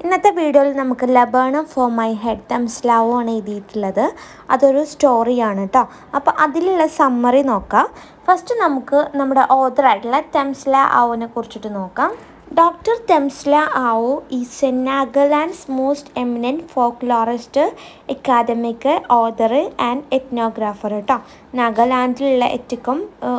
ഇന്നത്തെ വീഡിയോയിൽ നമുക്ക് laburnum for my head Temsula ആണ് എഴുതിയിട്ടുള്ളത് അതൊരു സ്റ്റോറിയാണ് കേട്ടോ അപ്പോൾ അതിലുള്ള സമ്മറി നോക്കാം ഫസ്റ്റ് നമുക്ക് നമ്മുടെ ഓതറായിട്ടുള്ള തെംസ്ല ആവുവിനെ കുറിച്ചിട്ട് നോക്കാം doctor Temsula Ao is a Nagaland's most eminent folklorist academic author and ethnographer കേട്ടോ നാഗാലാൻഡിലുള്ള ഏറ്റവും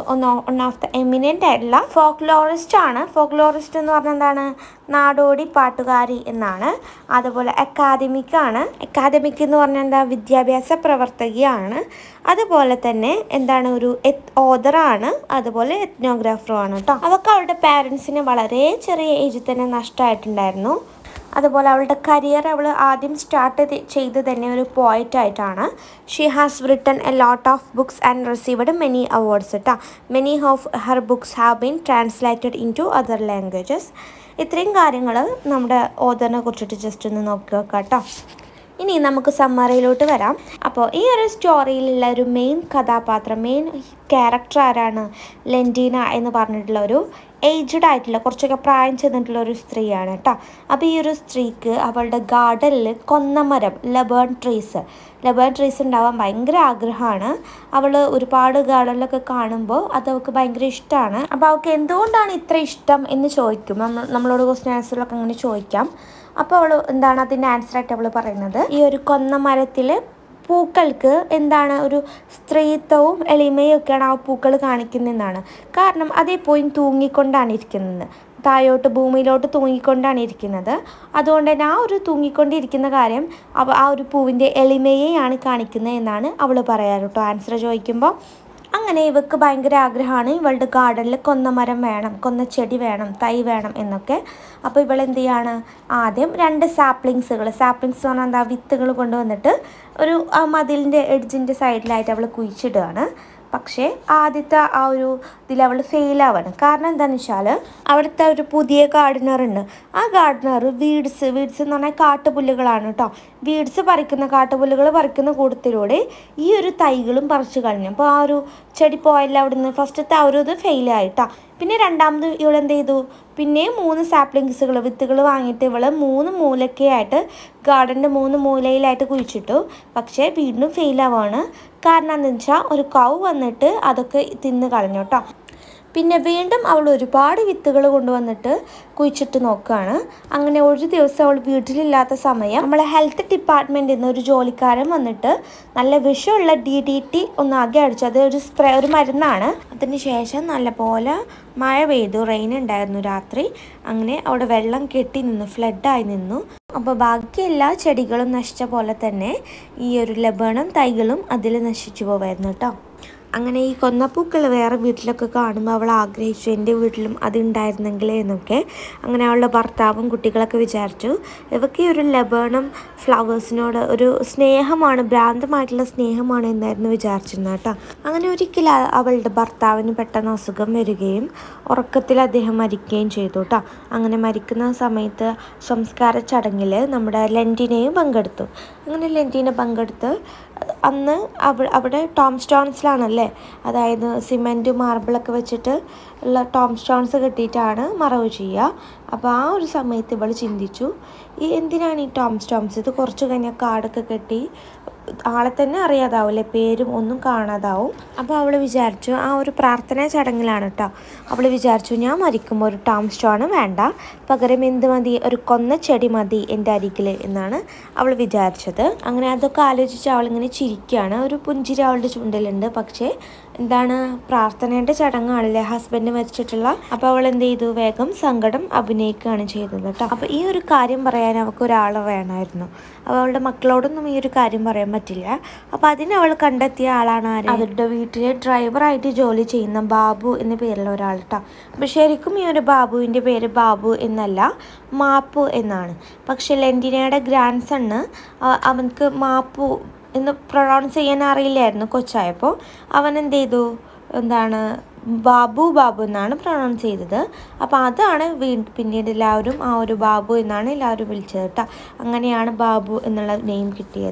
വൺ ഓഫ് ദ എമിനൻ്റ് ആയിട്ടുള്ള ഫോക്ലോറിസ്റ്റ് ആണ് ഫോക്ലോറിസ്റ്റ് എന്ന് പറഞ്ഞാൽ എന്താണ് നാടോടി പാട്ടുകാരി എന്നാണ് അതുപോലെ അക്കാദമിക് ആണ് അക്കാദമിക് എന്ന് പറഞ്ഞാൽ എന്താ വിദ്യാഭ്യാസ പ്രവർത്തകയാണ് അതുപോലെ തന്നെ എന്താണ് ഒരു ഓതറാണ് അതുപോലെ എത്നോഗ്രാഫറും ആണ് കേട്ടോ അവൾക്ക് അവളുടെ പാരൻസിന് വളരെ ചെറിയ ഏജിൽ തന്നെ നഷ്ടമായിട്ടുണ്ടായിരുന്നു അതുപോലെ അവളുടെ കരിയർ അവൾ ആദ്യം സ്റ്റാർട്ട് ചെയ്ത് തന്നെ ഒരു പോയിറ്റ് ആയിട്ടാണ് she has written a lot of books and received many awards കേട്ടോ many of her books have been translated into other languages ഇത്രയും കാര്യങ്ങൾ നമ്മുടെ ഓതറിനെ കുറിച്ചിട്ട് ജസ്റ്റ് ഒന്ന് നോക്കി വെക്കാം കേട്ടോ ഇനി നമുക്ക് സമ്മറിയിലോട്ട് വരാം അപ്പോൾ ഈ ഒരു സ്റ്റോറിയിലുള്ള ഒരു മെയിൻ കഥാപാത്രം മെയിൻ ക്യാരക്ടർ ആരാണ് ലെൻറ്റീന എന്ന് പറഞ്ഞിട്ടുള്ള ഒരു ഏജ്ഡ് ആയിട്ടുള്ള കുറച്ചൊക്കെ പ്രായം ചെന്നിട്ടുള്ള ഒരു സ്ത്രീയാണ് കേട്ടോ അപ്പോൾ ഈ ഒരു സ്ത്രീക്ക് അവളുടെ ഗാർഡനിൽ കൊന്നമരം ലബേൺ ട്രീസ് ലബേൺ ട്രീസ് ഉണ്ടാവാൻ ഭയങ്കര ആഗ്രഹമാണ് അവൾ ഒരുപാട് ഗാർഡനിലൊക്കെ കാണുമ്പോൾ അത് അവൾക്ക് ഭയങ്കര ഇഷ്ടമാണ് അപ്പോൾ അവൾക്ക് എന്തുകൊണ്ടാണ് ഇത്ര ഇഷ്ടം എന്ന് ചോദിക്കും നമ്മൾ നമ്മളോട് ക്വസ്റ്റ്യൻ ആൻസറിലൊക്കെ അങ്ങനെ ചോദിക്കാം അപ്പോൾ അവൾ എന്താണ് അതിൻ്റെ ആൻസറായിട്ട് അവൾ പറയുന്നത് ഈ ഒരു കൊന്ന മരത്തിൽ പൂക്കൾക്ക് എന്താണ് ഒരു സ്ത്രീത്വവും എളിമയും ഒക്കെയാണ് ആ പൂക്കൾ കാണിക്കുന്നതെന്നാണ് കാരണം അതേ പോയി തൂങ്ങിക്കൊണ്ടാണ് ഇരിക്കുന്നത് താഴോട്ട് ഭൂമിയിലോട്ട് തൂങ്ങിക്കൊണ്ടാണ് ഇരിക്കുന്നത് അതുകൊണ്ട് തന്നെ ആ ഒരു തൂങ്ങിക്കൊണ്ടിരിക്കുന്ന കാര്യം അവ ആ ഒരു പൂവിൻ്റെ എളിമയെയാണ് കാണിക്കുന്നത് എന്നാണ് അവൾ പറയാറ് കേട്ടോ ആൻസർ ചോദിക്കുമ്പോൾ അങ്ങനെ ഇവൾക്ക് ഭയങ്കര ആഗ്രഹമാണ് ഇവളുടെ ഗാർഡനിൽ കൊന്നമരം വേണം കൊന്ന ചെടി വേണം തൈ വേണം എന്നൊക്കെ അപ്പോൾ ഇവൾ എന്ത് ചെയ്യാണ് ആദ്യം രണ്ട് സാപ്ലിങ്സുകൾ സാപ്ലിങ്സ് എന്ന് പറഞ്ഞാൽ എന്താ വിത്തുകൾ കൊണ്ടുവന്നിട്ട് ഒരു മതിലിൻ്റെ എഡ്ജിൻ്റെ സൈഡിലായിട്ട് അവൾ കുഴിച്ചിടുകയാണ് പക്ഷേ ആദ്യത്തെ ആ ഒരു ഇതിൽ അവൾ ഫെയിലാവാണ് കാരണം എന്താണെന്ന് വെച്ചാൽ അവിടുത്തെ ഒരു പുതിയ ഗാർഡനർ ഉണ്ട് ആ ഗാർഡനർ വീഡ്സ് വീഡ്സ് എന്ന് പറഞ്ഞാൽ കാട്ടുപുല്ലുകളാണ് കേട്ടോ വീഡ്സ് പറിക്കുന്ന കാട്ടുപുല്ലുകൾ പറിക്കുന്ന കൂട്ടത്തിലൂടെ ഈ ഒരു തൈകളും പറിച്ചു കളഞ്ഞു അപ്പോൾ ആ ഒരു ചെടി പോയല്ല അവിടുന്ന് ഫസ്റ്റത്തെ ആ ഒരു ഇത് ഫെയിലായിട്ടാ പിന്നെ രണ്ടാമത് ഇവൾ എന്ത് ചെയ്തു പിന്നെയും മൂന്ന് സാപ്ലിങ്സുകൾ വിത്തുകൾ വാങ്ങിയിട്ട് ഇവൾ മൂന്ന് മൂലക്കയായിട്ട് ഗാർഡൻ്റെ മൂന്ന് മൂലയിലായിട്ട് കുഴിച്ചിട്ടു പക്ഷേ വീണ്ടും ഫെയിലാവാണ് കാരണം എന്താണെന്ന് വെച്ചാൽ ഒരു കൗ വന്നിട്ട് അതൊക്കെ തിന്ന് കളഞ്ഞു കേട്ടോ പിന്നെ വീണ്ടും അവൾ ഒരുപാട് വിത്തുകൾ കൊണ്ടുവന്നിട്ട് കുഴിച്ചിട്ട് നോക്കുകയാണ് അങ്ങനെ ഒരു ദിവസം അവൾ വീട്ടിലില്ലാത്ത സമയം നമ്മളെ ഹെൽത്ത് ഡിപ്പാർട്ട്മെൻറ്റിൽ നിന്ന് ഒരു ജോലിക്കാരൻ വന്നിട്ട് നല്ല വിഷമുള്ള ഡി ഡി ടി ഒന്ന് ആകെ അടിച്ചു അത് ഒരു സ്പ്രേ ഒരു മരുന്നാണ് അതിന് ശേഷം നല്ലപോലെ മഴ പെയ്തു റെയിൻ ഉണ്ടായിരുന്നു രാത്രി അങ്ങനെ അവിടെ വെള്ളം കെട്ടി നിന്നു ഫ്ലഡായി നിന്നു അപ്പോൾ ബാക്കി എല്ലാ ചെടികളും നശിച്ച പോലെ തന്നെ ഈ ഒരു ലബണം തൈകളും അതിൽ നശിച്ചു പോവായിരുന്നു കേട്ടോ അങ്ങനെ ഈ കൊന്നപ്പൂക്കൾ വേറെ വീട്ടിലൊക്കെ കാണുമ്പോൾ അവൾ ആഗ്രഹിച്ചു എൻ്റെ വീട്ടിലും അത് ഉണ്ടായിരുന്നെങ്കിൽ എന്നൊക്കെ അങ്ങനെ അവളുടെ ഭർത്താവും കുട്ടികളൊക്കെ വിചാരിച്ചു ഇവർക്ക് ഈ ഒരു ലബേണം ഫ്ലവേഴ്സിനോട് ഒരു സ്നേഹമാണ് ഭ്രാന്തമായിട്ടുള്ള സ്നേഹമാണ് എന്നായിരുന്നു വിചാരിച്ചിരുന്നത് കേട്ടോ അങ്ങനെ ഒരിക്കൽ അവളുടെ ഭർത്താവിന് പെട്ടെന്ന് അസുഖം വരികയും ഉറക്കത്തിൽ അദ്ദേഹം മരിക്കുകയും ചെയ്തു കേട്ടോ അങ്ങനെ മരിക്കുന്ന സമയത്ത് സംസ്കാര ചടങ്ങിൽ നമ്മുടെ ലെൻറ്റിനെയും പങ്കെടുത്തു അങ്ങനെ ലെൻറ്റിനെ പങ്കെടുത്ത് അന്ന് അവ അവിടെ ടോം സ്റ്റോൺസിലാണല്ലേ അതായത് സിമെൻറ്റ് മാർബിളൊക്കെ വെച്ചിട്ട് ഉള്ള ടോം സ്റ്റോൺസ് കെട്ടിയിട്ടാണ് മറവ് ചെയ്യുക അപ്പോൾ ആ ഒരു സമയത്ത് ഇവൾ ചിന്തിച്ചു ഈ എന്തിനാണ് ഈ ടോം സ്റ്റോൺസ് ഇത് കുറച്ച് കഴിഞ്ഞാൽ കാടൊക്കെ കെട്ടി ആളെ തന്നെ അറിയാതാവില്ലേ പേരും ഒന്നും കാണാതാവും അപ്പോൾ അവൾ വിചാരിച്ചു ആ ഒരു പ്രാർത്ഥനാ ചടങ്ങിലാണ് കേട്ടോ അവൾ വിചാരിച്ചു ഞാൻ മരിക്കുമ്പോൾ ഒരു ടോം സ്റ്റോൺ വേണ്ട പകരം എന്ത് മതി ഒരു കൊന്ന ചെടി മതി എൻ്റെ അരികിൽ എന്നാണ് അവൾ വിചാരിച്ചത് അങ്ങനെ അതൊക്കെ ആലോചിച്ച് അവളിങ്ങനെ ചിരിക്കുകയാണ് ഒരു പുഞ്ചിരി അവളുടെ ചുണ്ടിലുണ്ട് പക്ഷേ എന്താണ് പ്രാർത്ഥനയുടെ ചടങ്ങാണല്ലേ ഹസ്ബൻഡ് മരിച്ചിട്ടുള്ള അപ്പോൾ അവൾ എന്ത് ചെയ്തു വേഗം സങ്കടം അഭിനയിക്കുകയാണ് ചെയ്തത് കേട്ടോ അപ്പോൾ ഈ ഒരു കാര്യം പറയാൻ അവൾക്ക് ഒരാൾ വേണമായിരുന്നു അപ്പോൾ അവളുടെ മക്കളോടൊന്നും ഈ ഒരു കാര്യം പറയാൻ പറ്റില്ല അപ്പോൾ അതിന് അവൾ കണ്ടെത്തിയ ആളാണ് ആര് അവരുടെ വീട്ടിലെ ഡ്രൈവറായിട്ട് ജോലി ചെയ്യുന്ന ബാബു എന്ന പേരുള്ള ഒരാൾ കേട്ടോ അപ്പോൾ ശരിക്കും ഈ ഒരു ബാബുവിൻ്റെ പേര് ബാബു എന്നല്ല മാപ്പു എന്നാണ് പക്ഷെ ലെൻറ്റിനയുടെ ഗ്രാൻഡ് സണ്ണ് അവനക്ക് മാപ്പു എന്ന് പ്രൊണൗൺസ് ചെയ്യാൻ അറിയില്ലായിരുന്നു കൊച്ചായപ്പോൾ അവൻ എന്ത് ചെയ്തു എന്താണ് ബാബു ബാബു എന്നാണ് പ്രൊണൗൺസ് ചെയ്തത് അപ്പോൾ അതാണ് വീ പിന്നീട് എല്ലാവരും ആ ഒരു ബാബു എന്നാണ് എല്ലാവരും വിളിച്ചത് കേട്ടോ അങ്ങനെയാണ് ബാബു എന്നുള്ള നെയിം കിട്ടിയത്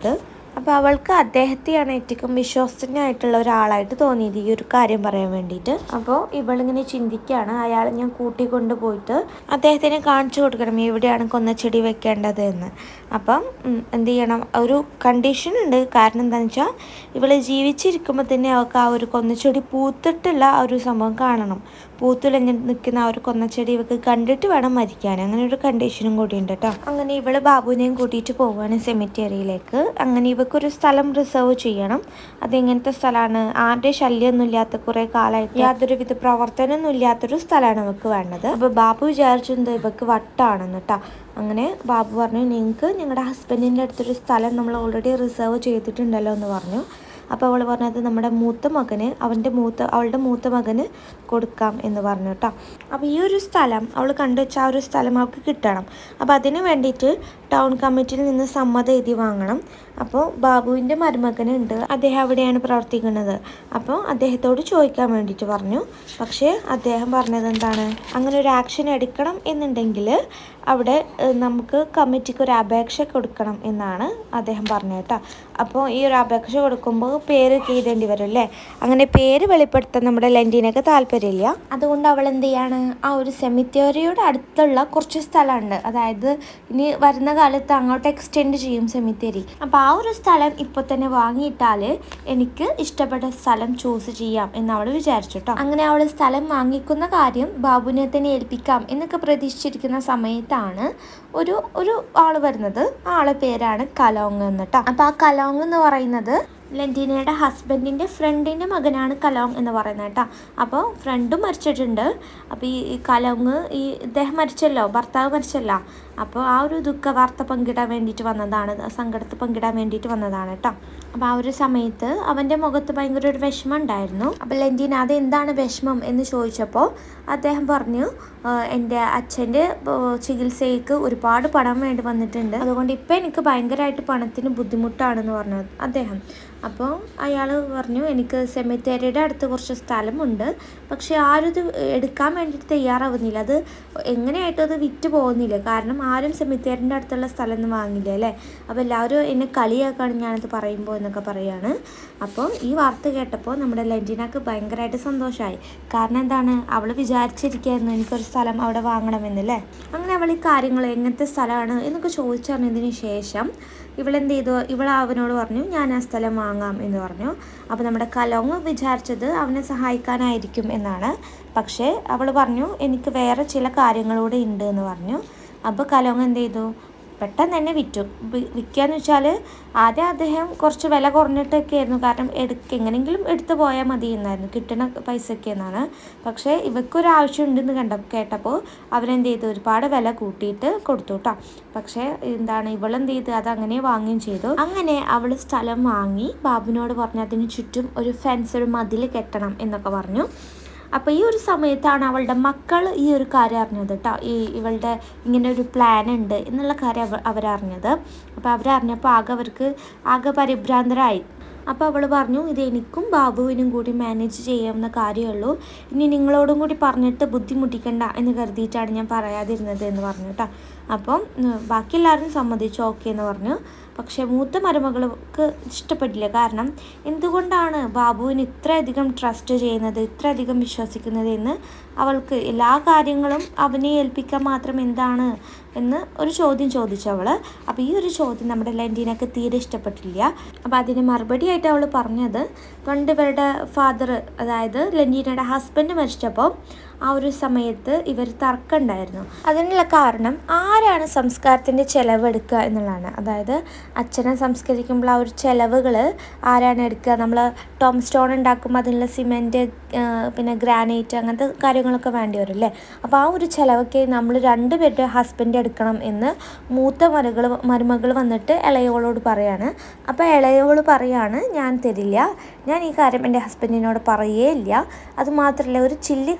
അപ്പോൾ അവൾക്ക് അദ്ദേഹത്തെയാണ് ഏറ്റവും വിശ്വസനീയമായിട്ടുള്ള ഒരാളായിട്ട് തോന്നിയത് ഈ ഒരു കാര്യം പറയാൻ വേണ്ടിയിട്ട് അപ്പോൾ ഇവളിങ്ങനെ ചിന്തിക്കുകയാണ് അയാളെ ഞാൻ കൂട്ടിക്കൊണ്ട് പോയിട്ട് അദ്ദേഹത്തിന് കാണിച്ചു കൊടുക്കണം എവിടെയാണ് കൊന്നച്ചെടി വെക്കേണ്ടത് എന്ന് അപ്പം ഉം, എന്ത് ചെയ്യണം ഒരു കണ്ടീഷൻ ഉണ്ട് കാരണം എന്താണെന്ന് വെച്ചാൽ ഇവൾ ജീവിച്ചിരിക്കുമ്പോൾ തന്നെ അവൾക്ക് ആ ഒരു കൊന്നച്ചെടി പൂത്തിട്ടുള്ള ആ ഒരു സംഭവം കാണണം പൂത്തുലഞ്ഞ് നിൽക്കുന്ന ആ ഒരു കൊന്നച്ചെടി ഇവൾക്ക് കണ്ടിട്ട് വേണം മരിക്കാൻ അങ്ങനെ ഒരു കണ്ടീഷനും കൂടി ഉണ്ട് കേട്ടോ അങ്ങനെ ഇവള് ബാബുവിനെയും കൂട്ടിയിട്ട് പോവുകയാണ് സെമിറ്റേറിയിലേക്ക് അങ്ങനെ ഇവക്കൊരു സ്ഥലം റിസർവ് ചെയ്യണം അതെങ്ങനത്തെ സ്ഥലമാണ് ആരുടെ ശല്യമൊന്നും ഇല്ലാത്ത കുറേ കാലമായിട്ട് യാതൊരുവിധ പ്രവർത്തനമൊന്നും ഇല്ലാത്തൊരു സ്ഥലമാണ് ഇവക്ക് വേണ്ടത് അപ്പോൾ ബാബു വിചാരിച്ചു എന്താ ഇവക്ക് വട്ടാണെന്ന് കേട്ടോ അങ്ങനെ ബാബു പറഞ്ഞു നിങ്ങൾക്ക് ഞങ്ങളുടെ ഹസ്ബൻഡിൻ്റെ അടുത്തൊരു സ്ഥലം നമ്മൾ ഓൾറെഡി റിസർവ് ചെയ്തിട്ടുണ്ടല്ലോ എന്ന് പറഞ്ഞു അപ്പോൾ അവൾ പറഞ്ഞത് നമ്മുടെ മൂത്ത മകന് അവൻ്റെ മൂത്ത അവളുടെ മൂത്ത മകന് കൊടുക്കാം എന്ന് പറഞ്ഞു കേട്ടോ അപ്പോൾ ഈ ഒരു സ്ഥലം അവൾ കണ്ടുവച്ച ആ ഒരു സ്ഥലം അവൾക്ക് കിട്ടണം അപ്പോൾ അതിന് വേണ്ടിയിട്ട് ടൗൺ കമ്മിറ്റിയിൽ നിന്ന് സമ്മതം എഴുതി വാങ്ങണം അപ്പോൾ ബാബുവിൻ്റെ മരുമകനുണ്ട് അദ്ദേഹം അവിടെയാണ് പ്രവർത്തിക്കുന്നത് അപ്പോൾ അദ്ദേഹത്തോട് ചോദിക്കാൻ വേണ്ടിയിട്ട് പറഞ്ഞു പക്ഷേ അദ്ദേഹം പറഞ്ഞത് എന്താണ് അങ്ങനെ ഒരു ആക്ഷൻ എടുക്കണം എന്നുണ്ടെങ്കിൽ അവിടെ ഏഹ്, നമുക്ക് കമ്മിറ്റിക്ക് ഒരു അപേക്ഷ കൊടുക്കണം എന്നാണ് അദ്ദേഹം പറഞ്ഞത് കേട്ടോ അപ്പോൾ ഈ ഒരു അപേക്ഷ കൊടുക്കുമ്പോൾ പേര് എഴുതേണ്ടി വരും അല്ലേ അങ്ങനെ പേര് വെളിപ്പെടുത്താൻ നമ്മുടെ ലെൻറ്റിനൊക്കെ താല്പര്യമില്ല അതുകൊണ്ട് അവൾ എന്ത് ചെയ്യാണ് ആ ഒരു സെമിത്തേരിയുടെ അടുത്തുള്ള കുറച്ച് സ്ഥലമുണ്ട് അതായത് ഇനി വരുന്ന കാലത്ത് അങ്ങോട്ട് എക്സ്റ്റെൻഡ് ചെയ്യും സെമിത്തേരി അപ്പോൾ ആ ഒരു സ്ഥലം ഇപ്പോൾ തന്നെ വാങ്ങിയിട്ടാൽ എനിക്ക് ഇഷ്ടപ്പെട്ട സ്ഥലം ചൂസ് ചെയ്യാം എന്ന് അവൾ വിചാരിച്ചു കേട്ടോ അങ്ങനെ അവൾ സ്ഥലം വാങ്ങിക്കുന്ന കാര്യം ബാബുവിനെ തന്നെ ഏൽപ്പിക്കാം എന്നൊക്കെ പ്രതീക്ഷിച്ചിരിക്കുന്ന സമയത്താണ് ഒരു ഒരു ആൾ വരുന്നത് ആ ആളെ പേരാണ് കലോങ് എന്ന് കേട്ടോ അപ്പോൾ ആ കലോങ് എന്ന് പറയുന്നത് ലെൻറ്റീനയുടെ ഹസ്ബൻഡിൻ്റെ ഫ്രണ്ടിൻ്റെ മകനാണ് കലോങ് എന്ന് പറയുന്നത് കേട്ടോ അപ്പോൾ ഫ്രണ്ടും മരിച്ചിട്ടുണ്ട് അപ്പോൾ ഈ ഈ കലോങ് ഈ ഇദ്ദേഹം മരിച്ചല്ലോ ഭർത്താവ് മരിച്ചല്ലോ അപ്പോൾ ആ ഒരു ദുഃഖ വാർത്ത പങ്കിടാൻ വേണ്ടിയിട്ട് വന്നതാണ് സങ്കടത്ത് പങ്കിടാൻ വേണ്ടിയിട്ട് വന്നതാണ് കേട്ടോ അപ്പോൾ ആ ഒരു സമയത്ത് അവൻ്റെ മുഖത്ത് ഭയങ്കര ഒരു വിഷമം ഉണ്ടായിരുന്നു അപ്പോൾ ലെൻറ്റീന അത് എന്താണ് വിഷമം എന്ന് ചോദിച്ചപ്പോൾ അദ്ദേഹം പറഞ്ഞു "ആഹ് എൻ്റെ അച്ഛൻ്റെ ആഹ് ചികിത്സയ്ക്ക് ഒരുപാട് പണം വേണ്ടി വന്നിട്ടുണ്ട് അതുകൊണ്ട് ഇപ്പം എനിക്ക് ഭയങ്കരമായിട്ട് പണത്തിന് ബുദ്ധിമുട്ടാണെന്ന് പറഞ്ഞു അദ്ദേഹം അപ്പോൾ അയാൾ പറഞ്ഞു എനിക്ക് സെമിത്തേരിയുടെ അടുത്ത് കുറച്ച് സ്ഥലമുണ്ട് പക്ഷേ ആരും ഇത് എടുക്കാൻ വേണ്ടിയിട്ട് തയ്യാറാവുന്നില്ല അത് എങ്ങനെയായിട്ടും അത് വിറ്റ് പോകുന്നില്ല കാരണം ആരും സെമിത്തേരിൻ്റെ അടുത്തുള്ള സ്ഥലം ഒന്നും വാങ്ങില്ല അല്ലേ അപ്പോൾ എല്ലാവരും എന്നെ കളിയാക്കാണ് ഞാനത് പറയുമ്പോൾ എന്നൊക്കെ പറയാണ് അപ്പോൾ ഈ വാർത്ത കേട്ടപ്പോൾ നമ്മുടെ ലെൻറ്റിനക്ക് ഭയങ്കരമായിട്ട് സന്തോഷമായി കാരണം എന്താണ് അവൾ വിചാരിച്ചിരിക്കുകയായിരുന്നു എനിക്കൊരു സ്ഥലം അവിടെ വാങ്ങണമെന്നല്ലേ അങ്ങനെ അവൾ ഈ കാര്യങ്ങൾ എങ്ങനത്തെ സ്ഥലമാണ് എന്നൊക്കെ ചോദിച്ചറിഞ്ഞതിന് ശേഷം ഇവളെന്ത് ചെയ്തു ഇവൾ അവനോട് പറഞ്ഞു ഞാൻ ആ സ്ഥലം വാങ്ങാം എന്ന് പറഞ്ഞു അപ്പോൾ നമ്മുടെ കലോങ് വിചാരിച്ചത് അവനെ സഹായിക്കാനായിരിക്കും എന്നാണ് പക്ഷേ അവൾ പറഞ്ഞു എനിക്ക് വേറെ ചില കാര്യങ്ങളൂടെ ഉണ്ട് എന്ന് പറഞ്ഞു അപ്പോൾ കലോങ് എന്ത് ചെയ്തു പെട്ടെന്ന് തന്നെ വിറ്റു വി- വിൽക്കാന്ന് വെച്ചാൽ ആദ്യം അദ്ദേഹം കുറച്ച് വില കുറഞ്ഞിട്ടൊക്കെ ആയിരുന്നു കാരണം എടുക്ക എങ്ങനെയെങ്കിലും എടുത്തു പോയാൽ മതി എന്നായിരുന്നു കിട്ടുന്ന പൈസയ്ക്ക് എന്നാണ് പക്ഷേ ഇവക്കൊരു ആവശ്യം ഉണ്ടെന്ന് കണ്ട കേട്ടപ്പോൾ അവരെന്ത് ചെയ്തു ഒരുപാട് വില കൂട്ടിയിട്ട് കൊടുത്തു കേട്ടോ പക്ഷേ എന്താണ് ഇവളെന്ത് ചെയ്ത് അത് അങ്ങനെ വാങ്ങുകയും ചെയ്തു അങ്ങനെ അവൾ സ്ഥലം വാങ്ങി ബാബുവിനോട് പറഞ്ഞു അതിന് ചുറ്റും ഒരു ഫെൻസ് ഒരു മതിൽ കെട്ടണം എന്നൊക്കെ പറഞ്ഞു അപ്പോൾ ഈ ഒരു സമയത്താണ് അവളുടെ മക്കൾ ഈ ഒരു കാര്യം അറിഞ്ഞത് കേട്ടോ ഈ ഇവളുടെ ഇങ്ങനെ ഒരു പ്ലാൻ ഉണ്ട് എന്നുള്ള കാര്യം അവ അവരറിഞ്ഞത് അപ്പോൾ അവരറിഞ്ഞപ്പോൾ ആകെ അവർക്ക് ആകെ പരിഭ്രാന്തരായി അപ്പോൾ അവൾ പറഞ്ഞു ഇത് എനിക്കും ബാബുവിനും കൂടി മാനേജ് ചെയ്യാവുന്ന കാര്യമുള്ളൂ ഇനി നിങ്ങളോടും കൂടി പറഞ്ഞിട്ട് ബുദ്ധിമുട്ടിക്കണ്ട എന്ന് കരുതിയിട്ടാണ് ഞാൻ പറയാതിരുന്നത് എന്ന് പറഞ്ഞു കേട്ടോ അപ്പം ഉം, ബാക്കി എല്ലാവരും സമ്മതിച്ചു ഓക്കെ എന്ന് പറഞ്ഞു പക്ഷേ മൂത്ത മരുമകൾക്ക് ഇഷ്ടപ്പെട്ടില്ല കാരണം എന്തുകൊണ്ടാണ് ബാബുവിന് ഇത്രയധികം ട്രസ്റ്റ് ചെയ്യുന്നത് ഇത്രയധികം വിശ്വസിക്കുന്നത് എന്ന് അവൾക്ക് എല്ലാ കാര്യങ്ങളും അവനെ ഏൽപ്പിക്കാൻ മാത്രം എന്താണ് എന്ന് ഒരു ചോദ്യം ചോദിച്ചു അവൾ അപ്പോൾ ഈ ഒരു ചോദ്യം നമ്മുടെ ലെൻറ്റീനക്ക് തീരെ ഇഷ്ടപ്പെട്ടില്ല അപ്പോൾ അതിന് മറുപടിയായിട്ട് അവൾ പറഞ്ഞത് പണ്ട് ഇവരുടെ ഫാദർ അതായത് ലെൻറ്റീനയുടെ ഹസ്ബൻഡ് മരിച്ചപ്പോൾ ആ ഒരു സമയത്ത് ഇവർ തർക്കമുണ്ടായിരുന്നു അതിനുള്ള കാരണം ആരാണ് സംസ്കാരത്തിൻ്റെ ചിലവെടുക്കുക എന്നുള്ളതാണ് അതായത് അച്ഛനെ സംസ്കരിക്കുമ്പോൾ ആ ഒരു ചിലവുകൾ ആരാണ് എടുക്കുക നമ്മൾ ടോം സ്റ്റോൺ ഉണ്ടാക്കുമ്പോൾ അതിനുള്ള സിമെൻറ്റ് പിന്നെ ഗ്രാനൈറ്റ് അങ്ങനത്തെ കാര്യങ്ങളൊക്കെ വേണ്ടി വരും അല്ലേ അപ്പോൾ ആ ഒരു ചിലവൊക്കെ നമ്മൾ രണ്ടുപേരുടെ ഹസ്ബൻഡ് എടുക്കണം എന്ന് മൂത്ത മരുകൾ മരുമകൾ വന്നിട്ട് ഇളയവളോട് പറയാണ് അപ്പോൾ ഇളയവൾ പറയാണ് ഞാൻ തരില്ല ഞാൻ ഈ കാര്യം എൻ്റെ ഹസ്ബൻഡിനോട് പറയുകയേ ഇല്ല അതുമാത്രമല്ല ഒരു ചില്ലി കാശ് പോലും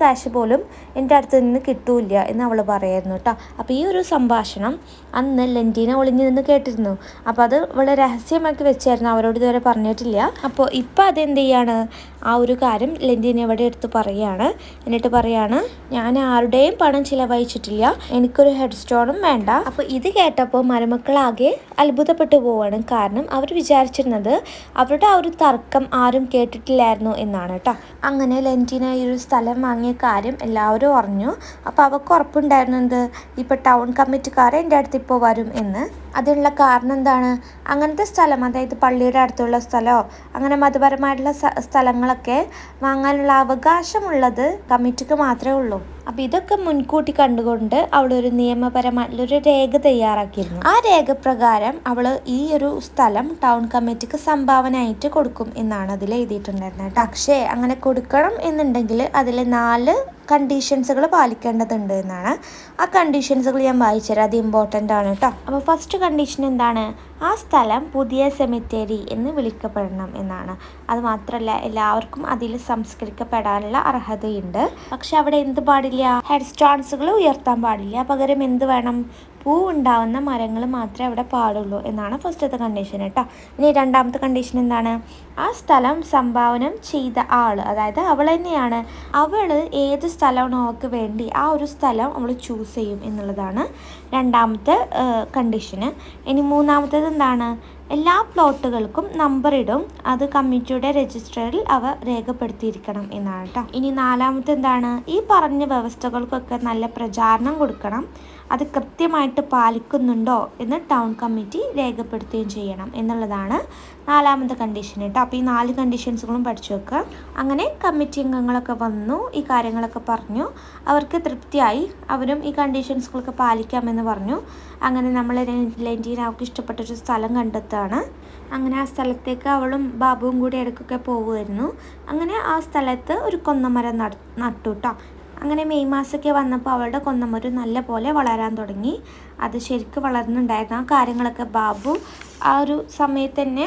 പോലും എൻ്റെ അടുത്ത് നിന്ന് കിട്ടൂല എന്ന് അവൾ പറയായിരുന്നു കേട്ടോ അപ്പോൾ ഈ ഒരു സംഭാഷണം അന്ന് ലെൻറ്റീന ഒളിഞ്ഞു നിന്ന് കേട്ടിരുന്നു അപ്പോൾ അത് വളരെ രഹസ്യമാക്കി വെച്ചായിരുന്നു അവരോട് ഇതുവരെ പറഞ്ഞിട്ടില്ല അപ്പോൾ ഇപ്പോൾ അതെന്ത് ചെയ്യാണ് ആ ഒരു കാര്യം ലെൻറ്റീന ഇവിടെ എടുത്ത് പറയുകയാണ് എന്നിട്ട് പറയാണ് ഞാൻ ആരുടെയും പണം ചിലവഴിച്ചിട്ടില്ല എനിക്കൊരു ഹെഡ് സ്റ്റോണും വേണ്ട അപ്പോൾ ഇത് കേട്ടപ്പോൾ മരുമക്കളാകെ അത്ഭുതപ്പെട്ടു പോവാണ് കാരണം അവർ വിചാരിച്ചിരുന്നത് അവരുടെ ആ ഒരു തർക്കം ആരും കേട്ടിട്ടില്ലായിരുന്നു എന്നാണ് കേട്ടോ അങ്ങനെ ലെൻറ്റീന ഈ ഒരു സ്ഥലം വാങ്ങിയ കാര്യം എല്ലാവരും അറിഞ്ഞു അപ്പോൾ അവർക്ക് ഉറപ്പുണ്ടായിരുന്നു എന്ത് ഇപ്പോൾ ടൗൺ കമ്മിറ്റിക്കാരെ എൻ്റെ അടുത്ത് ഇപ്പോൾ വരും എന്ന് അതിനുള്ള കാരണം എന്താണ് അങ്ങനത്തെ സ്ഥലം അതായത് പള്ളിയുടെ അടുത്തുള്ള സ്ഥലമോ അങ്ങനെ മതപരമായിട്ടുള്ള സ്ഥ- സ്ഥലങ്ങളൊക്കെ വാങ്ങാനുള്ള അവകാശമുള്ളത് കമ്മിറ്റിക്ക് മാത്രമേ ഉള്ളൂ അപ്പോൾ ഇതൊക്കെ മുൻകൂട്ടി കണ്ടുകൊണ്ട് അവൾ ഒരു നിയമപരമായിട്ടുള്ള ഒരു രേഖ തയ്യാറാക്കിയിരുന്നു ആ രേഖ പ്രകാരം അവൾ ഈ ഒരു സ്ഥലം ടൗൺ കമ്മിറ്റിക്ക് സംഭാവനയായിട്ട് കൊടുക്കും എന്നാണ് അതിൽ എഴുതിയിട്ടുണ്ടായിരുന്നത് കേട്ടോ. പക്ഷേ അങ്ങനെ കൊടുക്കണം എന്നുണ്ടെങ്കിൽ അതിൽ നാല് കണ്ടീഷൻസുകൾ പാലിക്കേണ്ടതുണ്ട് എന്നാണ് ആ കണ്ടീഷൻസുകൾ ഞാൻ വായിച്ചുതരാം അത് ഇമ്പോർട്ടൻ്റ് ആണ് കേട്ടോ അപ്പോൾ ഫസ്റ്റ് കണ്ടീഷൻ എന്താണ് ആ സ്ഥലം പുതിയ സെമിത്തേരി എന്ന് വിളിക്കപ്പെടണം എന്നാണ് അത് മാത്രമല്ല എല്ലാവർക്കും അതിൽ സംസ്കരിക്കപ്പെടാനുള്ള അർഹതയുണ്ട് പക്ഷെ അവിടെ എന്ത് പാടില്ല ഹെഡ് സ്റ്റോൺസുകൾ ഉയർത്താൻ പാടില്ല പകരം എന്ത് വേണം പൂ ഉണ്ടാവുന്ന മരങ്ങൾ മാത്രമേ അവിടെ പാടുള്ളൂ എന്നാണ് ഫസ്റ്റത്തെ കണ്ടീഷൻ കേട്ടോ ഇനി രണ്ടാമത്തെ കണ്ടീഷൻ എന്താണ് ആ സ്ഥലം സംഭാവനം ചെയ്ത ആൾ അതായത് അവൾ തന്നെയാണ് അവൾ ഏത് സ്ഥലമാണോ അവൾക്ക് വേണ്ടി ആ ഒരു സ്ഥലം അവൾ ചൂസ് ചെയ്യും എന്നുള്ളതാണ് രണ്ടാമത്തെ കണ്ടീഷന് ഇനി മൂന്നാമത്തേത് എന്താണ് എല്ലാ പ്ലോട്ടുകൾക്കും നമ്പർ ഇടും അത് കമ്മിറ്റിയുടെ രജിസ്റ്ററിൽ അവ രേഖപ്പെടുത്തിയിരിക്കണം എന്നാണ് കേട്ടോ ഇനി നാലാമത്തെ എന്താണ് ഈ പറഞ്ഞ വ്യവസ്ഥകൾക്കൊക്കെ നല്ല പ്രചാരണം കൊടുക്കണം അത് കൃത്യമായിട്ട് പാലിക്കുന്നുണ്ടോ എന്ന് ടൗൺ കമ്മിറ്റി രേഖപ്പെടുത്തുകയും ചെയ്യണം എന്നുള്ളതാണ് നാലാമത്തെ കണ്ടീഷൻ കേട്ടോ അപ്പോൾ ഈ നാല് കണ്ടീഷൻസുകളും പഠിച്ചു വെക്കുക അങ്ങനെ കമ്മിറ്റി അംഗങ്ങളൊക്കെ വന്നു ഈ കാര്യങ്ങളൊക്കെ പറഞ്ഞു അവർക്ക് തൃപ്തിയായി അവരും ഈ കണ്ടീഷൻസുകളൊക്കെ പാലിക്കാമെന്ന് പറഞ്ഞു അങ്ങനെ നമ്മൾ ലെൻറ്റീന അവർക്ക് ഇഷ്ടപ്പെട്ടൊരു സ്ഥലം കണ്ടെത്തുകയാണ് അങ്ങനെ ആ സ്ഥലത്തേക്ക് അവളും ബാബുവും കൂടി ഇടയ്ക്കൊക്കെ പോകുമായിരുന്നു അങ്ങനെ ആ സ്ഥലത്ത് ഒരു കൊന്നമരം നട നട്ടു കേട്ടോ അങ്ങനെ മെയ് മാസമൊക്കെ വന്നപ്പോൾ അവളുടെ കൊന്നമരം നല്ല പോലെ വളരാൻ തുടങ്ങി അത് ശരിക്കും വളർന്നുണ്ടായിരുന്നു ആ കാര്യങ്ങളൊക്കെ ബാബു ആ ഒരു സമയത്ത് തന്നെ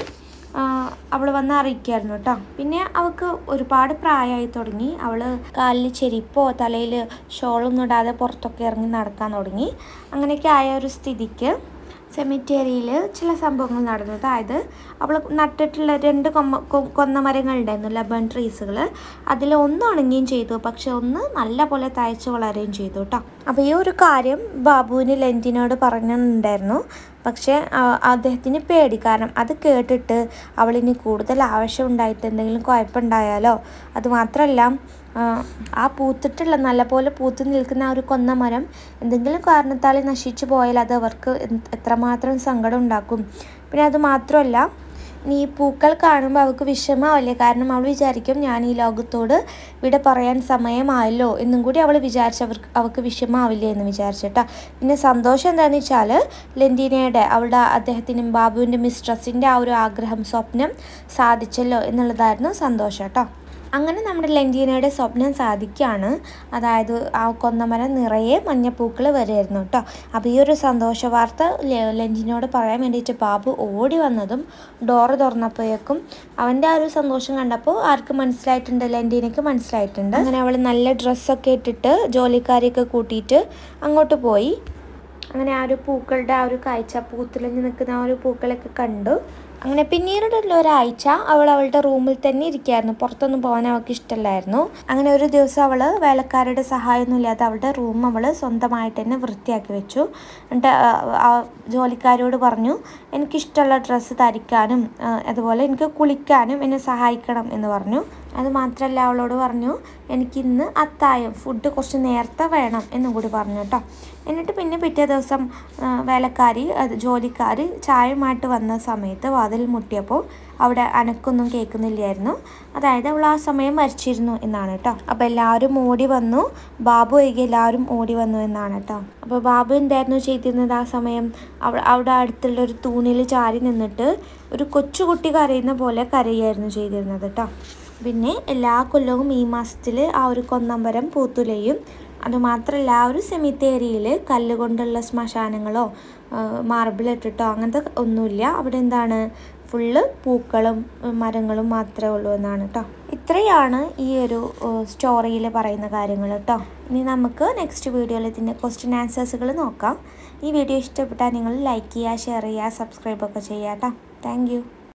അവൾ വന്ന് അറിയിക്കുമായിരുന്നു കേട്ടോ പിന്നെ അവൾക്ക് ഒരുപാട് പ്രായമായി തുടങ്ങി അവൾ കാലിൽ ചെരിപ്പോ തലയിൽ ഷോളൊന്നും ഇടാതെ പുറത്തൊക്കെ ഇറങ്ങി നടക്കാൻ തുടങ്ങി അങ്ങനെയൊക്കെ ആയ ഒരു സ്ഥിതിക്ക് സെമിറ്റേരിയിൽ ചില സംഭവങ്ങൾ നടന്നു അതായത് അവൾ നട്ടിട്ടുള്ള രണ്ട് കൊമ്മ കൊ- കൊന്നമരങ്ങൾ ഉണ്ടായിരുന്നു ലബൺ ട്രീസുകൾ അതിൽ ഒന്ന് ഉണങ്ങുകയും ചെയ്തു പക്ഷെ ഒന്ന് നല്ല പോലെ തയ്ച്ച് വളരുകയും ചെയ്തു കേട്ടോ അപ്പോൾ ഈ ഒരു കാര്യം ബാബുവിന് ലെൻറ്റിനോട് പറഞ്ഞിട്ടുണ്ടായിരുന്നു പക്ഷേ ആ, അദ്ദേഹത്തിന് പേടി കാരണം അത് കേട്ടിട്ട് അവളിനി കൂടുതൽ ആവശ്യം ഉണ്ടായിട്ട് എന്തെങ്കിലും കുഴപ്പമുണ്ടായാലോ അത് മാത്രമല്ല ആ, ആ പൂത്തിട്ടുള്ള നല്ലപോലെ പൂത്ത് നിൽക്കുന്ന ആ ഒരു കൊന്ന മരം എന്തെങ്കിലും കാരണത്താൽ നശിച്ചു പോയാൽ അത് അവർക്ക് എന്ത്- എത്രമാത്രം സങ്കടം ഉണ്ടാക്കും പിന്നെ അത് മാത്രമല്ല ഇനി ഈ പൂക്കൾ കാണുമ്പോൾ അവൾക്ക് വിഷമാവില്ലേ കാരണം അവൾ വിചാരിക്കും ഞാൻ ഈ ലോകത്തോട് വിട പറയാൻ സമയമായല്ലോ എന്നും കൂടി അവൾ വിചാരിച്ച് അവർക്ക് അവൾക്ക് വിഷമാവില്ലേ എന്ന് വിചാരിച്ചിട്ടാ പിന്നെ സന്തോഷം എന്താണെന്ന് വെച്ചാൽ ലെൻറ്റീനയുടെ അവളുടെ അദ്ദേഹത്തിനും ബാബുവിൻ്റെ മിസ്ട്രസിൻ്റെ ആ ഒരു ആഗ്രഹം സ്വപ്നം സാധിച്ചല്ലോ എന്നുള്ളതായിരുന്നു സന്തോഷം കേട്ടോ അങ്ങനെ നമ്മുടെ ലെൻറ്റീനയുടെ സ്വപ്നം സാധിക്കുകയാണ് അതായത് ആ കൊന്നമരം നിറയെ മഞ്ഞപ്പൂക്കൾ വരുമായിരുന്നു കേട്ടോ അപ്പോൾ ഈ ഒരു സന്തോഷ വാർത്ത ലെ- ലെൻറ്റിനോട് പറയാൻ വേണ്ടിയിട്ട് ബാബു ഓടി വന്നതും ഡോറ് തുറന്നപ്പോഴേക്കും അവൻ്റെ ആ ഒരു സന്തോഷം കണ്ടപ്പോൾ ആർക്ക് മനസ്സിലായിട്ടുണ്ട് ലെൻറ്റീനയ്ക്ക് മനസ്സിലായിട്ടുണ്ട് അങ്ങനെ അവൾ നല്ല ഡ്രസ്സൊക്കെ ഇട്ടിട്ട് ജോലിക്കാരെയൊക്കെ കൂട്ടിയിട്ട് അങ്ങോട്ട് പോയി അങ്ങനെ ആ ഒരു പൂക്കളുടെ ആ ഒരു കാഴ്ച പൂത്തുലഞ്ഞ് നിൽക്കുന്ന ആ ഒരു പൂക്കളൊക്കെ കണ്ടു അങ്ങനെ പിന്നീടുള്ള ഒരാഴ്ച അവൾ അവളുടെ റൂമിൽ തന്നെ ഇരിക്കുകയായിരുന്നു പുറത്തൊന്നും പോകാൻ അവൾക്ക് ഇഷ്ടമല്ലായിരുന്നു അങ്ങനെ ഒരു ദിവസം അവൾ വേലക്കാരുടെ സഹായമൊന്നും ഇല്ലാതെ അവളുടെ റൂം അവൾ സ്വന്തമായിട്ട് തന്നെ വൃത്തിയാക്കി വെച്ചു എന്നിട്ട് ആ, ആ ജോലിക്കാരോട് പറഞ്ഞു എനിക്കിഷ്ടമുള്ള ഡ്രസ്സ് ധരിക്കാനും ആ, അതുപോലെ എനിക്ക് കുളിക്കാനും എന്നെ സഹായിക്കണം എന്ന് പറഞ്ഞു അത് മാത്രമല്ല അവളോട് പറഞ്ഞു എനിക്കിന്ന് അത്തായം ഫുഡ് കുറച്ച് നേരത്തെ വേണം എന്നും കൂടി പറഞ്ഞു കേട്ടോ എന്നിട്ട് പിന്നെ പിറ്റേ ദിവസം ആ, വേലക്കാരി അത് ജോലിക്കാർ ചായയുമായിട്ട് വന്ന സമയത്ത് വാതിൽ മുട്ടിയപ്പോൾ അവിടെ അനക്കൊന്നും കേൾക്കുന്നില്ലായിരുന്നു അതായത് അവൾ ആ സമയം മരിച്ചിരുന്നു എന്നാണ് കേട്ടോ അപ്പോൾ എല്ലാവരും ഓടി വന്നു ബാബു ഒഴികെ എല്ലാവരും ഓടി വന്നു എന്നാണ് കേട്ടോ അപ്പോൾ ബാബു എന്തായിരുന്നു ചെയ്തിരുന്നത് ആ സമയം അവ അവിടെ അടുത്തുള്ള ഒരു തൂണിൽ ചാരി നിന്നിട്ട് ഒരു കൊച്ചുകുട്ടി കരയുന്ന പോലെ കരയായിരുന്നു ചെയ്തിരുന്നത് കേട്ടോ പിന്നെ എല്ലാ കൊല്ലവും ഈ മാസത്തിൽ ആ ഒരു കൊന്നമ്പരം പൂത്തുലയും അതുമാത്രമല്ല ആ ഒരു സെമിത്തേരിയിൽ കല്ലുകൊണ്ടുള്ള ശ്മശാനങ്ങളോ മാർബിൾ ഇട്ടിട്ടോ അങ്ങനത്തെ ഒന്നുമില്ല അവിടെ എന്താണ് ഫുള്ള് പൂക്കളും ഉം, മരങ്ങളും മാത്രമേ ഉള്ളൂ എന്നാണ് കേട്ടോ ഇത്രയാണ് ഈ ഒരു സ്റ്റോറിയിൽ പറയുന്ന കാര്യങ്ങൾ കേട്ടോ ഇനി നമുക്ക് നെക്സ്റ്റ് വീഡിയോയിൽ ഇതിൻ്റെ ക്വസ്റ്റ്യൻ ആൻസേഴ്സുകൾ നോക്കാം ഈ വീഡിയോ ഇഷ്ടപ്പെട്ടാൽ നിങ്ങൾ ലൈക്ക് ചെയ്യുക ഷെയർ ചെയ്യുക സബ്സ്ക്രൈബ് ഒക്കെ ചെയ്യുക കേട്ടോ താങ്ക്